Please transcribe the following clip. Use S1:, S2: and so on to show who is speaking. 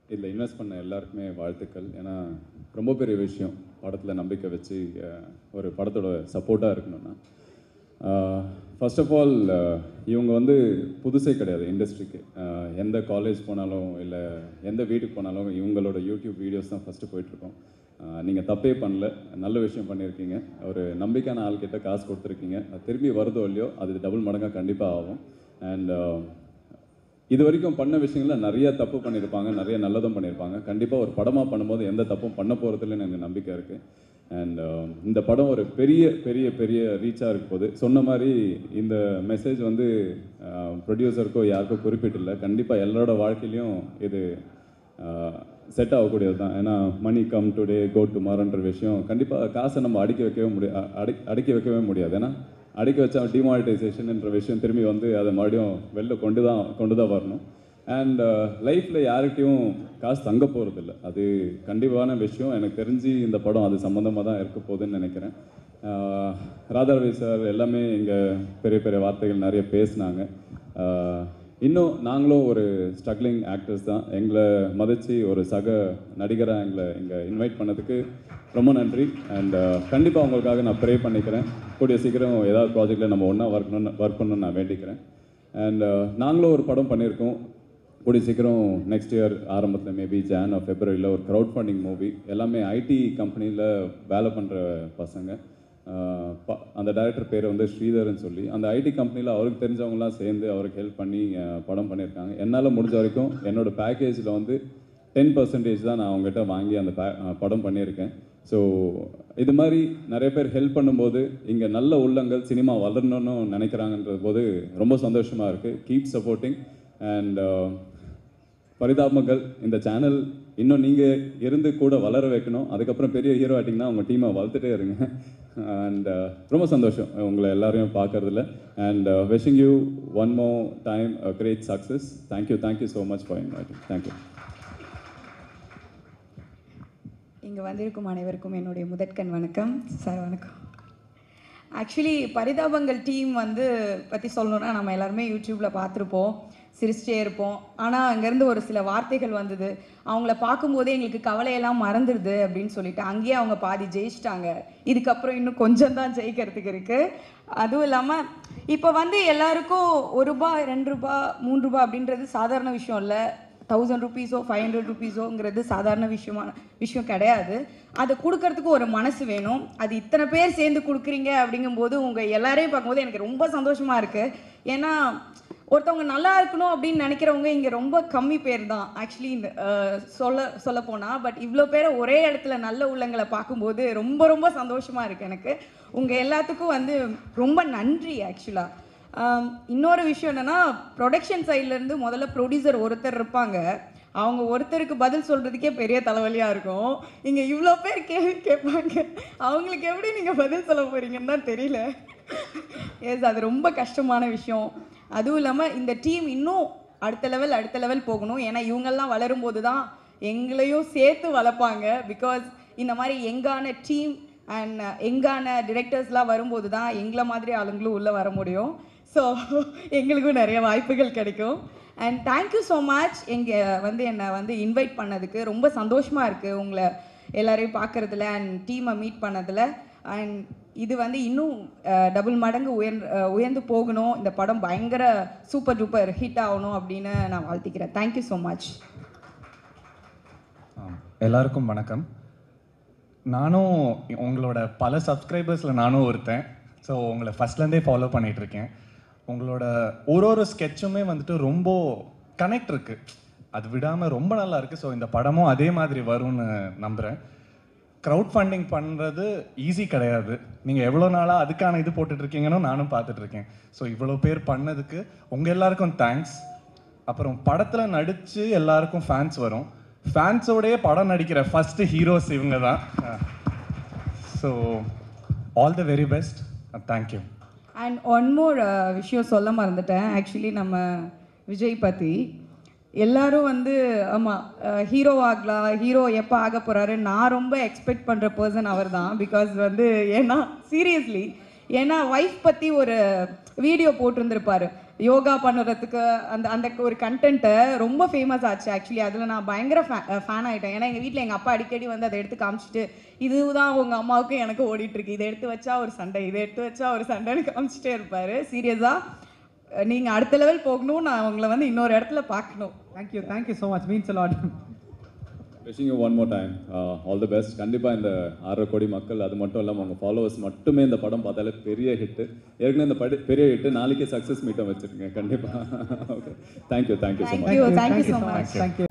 S1: இதில் இன்வெஸ்ட் பண்ண எல்லாருக்குமே வாழ்த்துக்கள் ஏன்னா ரொம்ப பெரிய விஷயம் படத்தில் நம்பிக்கை வச்சு அஹ், ஒரு படத்தோட சப்போர்ட்டாக இருக்கணும்னா ஃபர்ஸ்ட் ஆஃப் ஆல் இவங்க வந்து புதுசே கிடையாது இண்டஸ்ட்ரிக்கு எந்த காலேஜ் போனாலும் இல்லை எந்த வீட்டுக்கு போனாலும் இவங்களோட யூடியூப் வீடியோஸ் தான் ஃபஸ்ட்டு போயிட்டுருக்கோம் நீங்கள் தப்பே பண்ணல நல்ல விஷயம் பண்ணியிருக்கீங்க ஒரு நம்பிக்கையான ஆள்கிட்ட காசு கொடுத்துருக்கீங்க அது திரும்பி வருதோ இல்லையோ அது டபுள் மடங்காக கண்டிப்பாக ஆகும் அண்ட் இது வரைக்கும் பண்ண விஷயங்கள்ல நிறைய தப்பு பண்ணியிருப்பாங்க நிறைய நல்லதும் பண்ணியிருப்பாங்க கண்டிப்பாக ஒரு படமாக பண்ணும்போது எந்த தப்பும் பண்ண போகிறதுலன்னு எனக்கு நம்பிக்கை இருக்குது அண்ட் இந்த படம் ஒரு பெரிய பெரிய பெரிய ரீச்சாக இருக்க போகுது சொன்ன மாதிரி இந்த மெசேஜ் வந்து ப்ரொடியூசருக்கோ யாருக்கோ குறிப்பிட்டில்லை கண்டிப்பாக எல்லாரோட வாழ்க்கையிலையும் இது செட் ஆகக்கூடியது தான் ஏன்னா மணி கம் டுடே கோ டுமாரோன்ற விஷயம் கண்டிப்பாக காசை நம்ம அடிக்க வைக்கவே முடியாது அடி அடக்கி வைக்கவே முடியாது ஏன்னா அடிக்க வச்சா டிமானிட்டைசேஷன்ன்ற விஷயம் திரும்பி வந்து அதை மறுபடியும் வெளில கொண்டு தான் கொண்டு தான் வரணும் அண்ட் லைஃப்பில் யார்கிட்டயும் காசு தங்க போகிறதில்ல அது கண்டிப்பான விஷயம் எனக்கு தெரிஞ்சு இந்த படம் அது சம்மந்தமாக தான் இருக்க போகுதுன்னு நினைக்கிறேன் ஆஹ் ராதாரவி சார் எல்லாமே இங்கே பெரிய பெரிய வார்த்தைகள் நிறைய பேசினாங்க ஆஹ் இன்னும் நாங்களும் ஒரு ஸ்ட்ரகிளிங் ஆக்டர்ஸ் தான் எங்களை மதித்து ஒரு சக நடிகராக எங்களை இங்கே இன்வைட் பண்ணதுக்கு ரொம்ப நன்றி அண்ட் கண்டிப்பாக உங்களுக்காக நான் ப்ரே பண்ணிக்கிறேன் கூடிய சீக்கிரம் ஏதாவது ப்ராஜெக்டில் நம்ம ஒன்றா ஒர்க் பண்ணணும் ஒர்க் பண்ணணும்னு நான் வேண்டிக்கிறேன் அண்ட் நாங்களும் ஒரு படம் பண்ணியிருக்கோம் கூடிய சீக்கிரம் நெக்ஸ்ட் இயர் ஆரம்பத்தில் மேபி ஜான் ஆர் ஃபெப்ரவரியில் ஒரு க்ரௌட் ஃபண்டிங் மூவி எல்லாமே ஐடி கம்பெனியில் வேலை பண்ணுற பசங்க ஆஹ் ப- அந்த டைரக்டர் பேர் வந்து ஸ்ரீதர்னு சொல்லி அந்த ஐடி கம்பெனியில் அவருக்கு தெரிஞ்சவங்கலாம் சேர்ந்து அவருக்கு ஹெல்ப் பண்ணி ஆஹ் படம் பண்ணியிருக்காங்க என்னால் முடிஞ்ச வரைக்கும் என்னோட பேக்கேஜில் வந்து டென் பர்சன்டேஜ் தான் நான் அவங்ககிட்ட வாங்கி அந்த பே- ஆஹ் படம் பண்ணியிருக்கேன் ஸோ இது மாதிரி நிறைய பேர் ஹெல்ப் பண்ணும்போது இங்கே நல்ல உள்ளங்கள் சினிமா வளரணும்னு நினைக்கிறாங்கன்றது போது ரொம்ப சந்தோஷமாக இருக்குது கீப் சப்போர்ட்டிங் அண்ட் பரிதாபங்கள் இந்த சேனல் இன்னும் நீங்கள் இருந்து கூட வளர வைக்கணும் அதுக்கப்புறம் பெரிய ஹீரோ ஆட்டிங்கன்னா உங்கள் டீமை வளர்த்துட்டே இருங்க அண்ட் ரொம்ப சந்தோஷம் உங்களை எல்லாரையும் பார்க்கறதுல and wishing you one more time great success thank you thank you so much for inviting thank you
S2: இங்கே வந்திருக்கும் அனைவருக்கும் என்னுடைய முதற்கண் வணக்கம் சார் வணக்கம் ஆக்சுவலி பரிதாபங்கள் டீம் வந்து பற்றி சொல்லணும்னா நம்ம எல்லாருமே யூடியூப்பில் பார்த்துருப்போம் சிரிச்சிட்டே இருப்போம் ஆனால் அங்கேருந்து ஒரு சில வார்த்தைகள் வந்தது அவங்கள பார்க்கும்போதே எங்களுக்கு கவலையெல்லாம் மறந்துடுது அப்படின்னு சொல்லிட்டு அங்கேயே அவங்க பாதி ஜெயிச்சிட்டாங்க இதுக்கப்புறம் இன்னும் கொஞ்சம் தான் ஜெயிக்கிறதுக்கு இருக்குது அதுவும் இல்லாமல் இப்போ வந்து எல்லாருக்கும் ஒரு ரூபா ரெண்டு ரூபா மூணு ரூபா அப்படின்றது சாதாரண விஷயம் இல்லை தௌசண்ட் ருபீஸோ ஃபைவ் ஹண்ட்ரட் ருபீஸோங்கிறது சாதாரண விஷயமான விஷயம் கிடையாது அதை கொடுக்கறதுக்கு ஒரு மனசு வேணும் அது இத்தனை பேர் சேர்ந்து கொடுக்குறீங்க அப்படிங்கும்போது உங்கள் எல்லாரையும் பார்க்கும்போது எனக்கு ரொம்ப சந்தோஷமாக இருக்குது ஏன்னா ஒருத்தவங்க நல்லா இருக்கணும் அப்படின்னு நினைக்கிறவங்க இங்கே ரொம்ப கம்மி பேர் தான் ஆக்சுவலி இந்த அஹ், சொல்ல சொல்ல போனால் பட் இவ்வளோ பேரை ஒரே இடத்துல நல்ல உள்ளங்களை பார்க்கும்போது ரொம்ப ரொம்ப சந்தோஷமாக இருக்குது எனக்கு உங்கள் எல்லாத்துக்கும் வந்து ரொம்ப நன்றி ஆக்சுவலாக ஆம், இன்னொரு விஷயம் என்னன்னா ப்ரொடக்ஷன் சைட்லேருந்து முதல்ல ப்ரொடியூசர் ஒருத்தர் இருப்பாங்க அவங்க ஒருத்தருக்கு பதில் சொல்கிறதுக்கே பெரிய தலைவலியாக இருக்கும் இங்கே இவ்வளோ பேர் கேள்வி கேட்பாங்க அவங்களுக்கு எப்படி நீங்கள் பதில் சொல்ல போகிறீங்கன்னு தான் தெரியல எஸ் அது ரொம்ப கஷ்டமான விஷயம் அதுவும் இல்லாமல் இந்த டீம் இன்னும் அடுத்த லெவல் அடுத்த லெவல் போகணும் ஏன்னா இவங்கெல்லாம் வளரும்போது தான் எங்களையும் சேர்த்து வளர்ப்பாங்க பிகாஸ் இந்த மாதிரி எங்கான டீம் அண்ட் எங்கான டிரெக்டர்ஸ்லாம் வரும்போது தான் எங்களை மாதிரி ஆளுங்களும் உள்ளே வர முடியும் ஸோ எங்களுக்கும் நிறைய வாய்ப்புகள் கிடைக்கும் அண்ட் தேங்க்யூ ஸோ மச் எங்கே வந்து என்னை வந்து இன்வைட் பண்ணதுக்கு ரொம்ப சந்தோஷமாக இருக்குது உங்களை எல்லாரையும் பார்க்குறதுல அண்ட் டீமை மீட் பண்ணதில் அண்ட் இது வந்து இன்னும் டபுள் மடங்கு உயர் அஹ், உயர்ந்து போகணும் இந்த படம் பயங்கர சூப்பர் டூப்பர் ஹிட் ஆகணும் அப்படின்னு நான் வாழ்த்திக்கிறேன் தேங்க்யூ ஸோ மச்
S3: ஆம். எல்லாருக்கும் வணக்கம் நானும் உங்களோட பல சப்ஸ்கிரைபர்ஸில் நானும் ஒருத்தன் ஸோ உங்களை ஃபஸ்ட்லேருந்தே ஃபாலோ பண்ணிட்டு இருக்கேன் உங்களோட ஒரு ஒரு ஸ்கெட்சுமே வந்துட்டு ரொம்ப கனெக்ட் இருக்கு அது விடாமல் ரொம்ப நல்லா இருக்கு ஸோ இந்த படமும் அதே மாதிரி வரும்னு நம்புகிறேன் க்ரௌட் ஃபண்டிங் பண்ணுறது ஈஸி கிடையாது நீங்கள் எவ்வளோ நாளாக அதுக்கான இது போட்டுட்டு இருக்கீங்கன்னு நானும் பார்த்துட்டு இருக்கேன் ஸோ இவ்வளோ பேர் பண்ணதுக்கு உங்கள் எல்லாருக்கும் தேங்க்ஸ் அப்புறம் படத்தில் நடித்து எல்லாருக்கும் ஃபேன்ஸ் வரும் ஃபேன்ஸோடயே படம் நடிக்கிற ஃபர்ஸ்ட் ஹீரோஸ் இவங்க தான் so all the very best thank you
S2: and one more விஷயம் சொல்ல மறந்துட்டேன் ஆக்சுவலி நம்ம விஜய் பற்றி எல்லாரும் வந்து ஆமாம் ஹீரோ ஆகலாம் ஹீரோ எப்போ ஆக போகிறாரு நான் ரொம்ப எக்ஸ்பெக்ட் பண்ணுற பர்சன் அவர் தான் பிகாஸ் வந்து ஏன்னா சீரியஸ்லி ஏன்னா ஒய்ஃப் பற்றி ஒரு வீடியோ போட்டிருந்திருப்பாரு யோகா பண்ணுறதுக்கு அந்த அந்த ஒரு கண்டென்ட்டை ரொம்ப ஃபேமஸ் ஆச்சு ஆக்சுவலி அதில் நான் பயங்கர ஃபேன் ஆகிட்டேன் ஏன்னா எங்கள் வீட்டில் எங்கள் அப்பா அடிக்கடி வந்து அதை எடுத்து காமிச்சிட்டு இதுதான் உங்கள் அம்மாவுக்கும் எனக்கு ஓடிட்டு இருக்கு இதை எடுத்து வச்சா ஒரு சண்டை இதை எடுத்து வச்சா ஒரு சண்டைன்னு காமிச்சிட்டே இருப்பார் சீரியஸாக நீங்கள் அடுத்த லெவல் போகணும் நான் உங்களை வந்து இன்னொரு இடத்துல பார்க்கணும்
S4: thank you thank you so much means a lot
S1: wishing you one more time all the best கண்டிப்பாக இந்த ஆறரை கோடி மக்கள் அது மட்டும் இல்லாமல் உங்கள் ஃபாலோவர்ஸ் மட்டுமே இந்த படம் பார்த்தாலே பெரிய ஹிட்டு ஏற்கனவே இந்த படி பெரிய ஹிட்டு நாளைக்கே சக்ஸஸ் மீட்டம் வச்சுருக்கேன் கண்டிப்பாக okay thank you thank you so much
S2: thank you thank you so much
S4: thank you